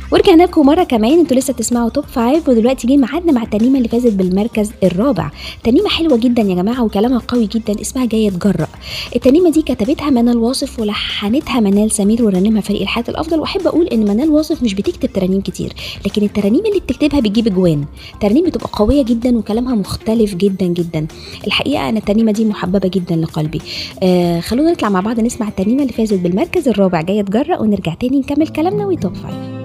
ورجعنا لكم مره كمان انتوا لسه بتسمعوا توب فايف ودلوقتي جه ميعادنا مع الترنيمه اللي فازت بالمركز الرابع ترنيمه حلوه جدا يا جماعه وكلامها قوي جدا اسمها جايه تجرأ الترنيمه دي كتبتها منال واصف ولحنتها منال سمير ورنمها فريق الحياه الافضل واحب اقول ان منال واصف مش بتكتب ترانيم كتير لكن الترانيم اللي بتكتبها بتجيب اجوان ترانيم بتبقى قويه جدا وكلامها مختلف جدا جدا الحقيقه انا الترنيمه دي محببه جدا لقلبي آه خلونا نطلع مع بعض نسمع الترنيمه اللي فازت بالمركز الرابع جايه تجرأ ونرجع تاني نكمل كلامنا وتوب فايف